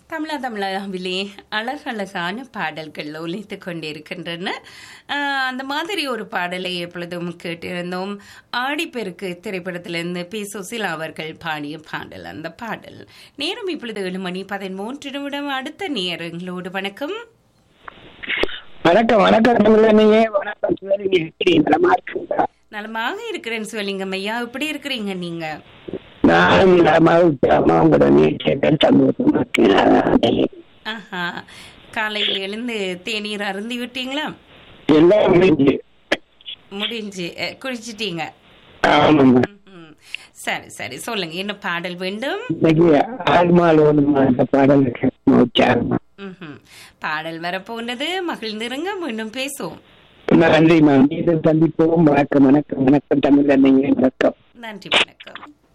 தமிழா தமிழாவிலே அழகழகான பாடல்கள் ஒலித்து கொண்டிருக்கின்றன ஆஹ், அந்த மாதிரி ஒரு பாடலை எப்பொழுதும் கேட்டிருந்தோம் ஆடிப்பெருக்கு திரைப்படத்திலிருந்து பி சுசிலா அவர்கள் பாடிய பாடல் அந்த பாடல் நேரம் இப்பொழுது ஏழு மணி பதிமூன்று நிமிடம் அடுத்த நேரங்களோடு வணக்கம் வணக்கம் வணக்கம் தமிழனையே வணக்கம் சிவலிங்க எப்படி நலமா இருக்குங்களா நலமாக இருக்கிறேன் சிவலிங்கம் ஐயா எப்படி இருக்கிறீங்க நீங்க நானும் நலமா அம்மா உங்களோட நீச்சல் சந்தோஷமா இருக்கேன் அதான் ஆஹா காலையில் எழுந்து தேநீர் அருந்தி விட்டீங்களா எல்லாம் முடிஞ்சு முடிஞ்சு அஹ், குளிச்சிட்டீங்க ஆமாம்மா ம்ஹும். சரி சரி சொல்லுங்க என்ன பாடல் வேண்டும் இன்னைக்கு ஆழ்மால் ஒண்ணுமா அந்த பாடல் உற்சாகமா ம்ஹும். பாடல் வரப்போனது மகிழ்ந்திருங்க மீண்டும் பேசுவோம் நன்றிம்மா மீண்டும் சந்திப்போம் வணக்கம் வணக்கம் வணக்கம் தமிழ் வணக்கம் நன்றி வணக்கம்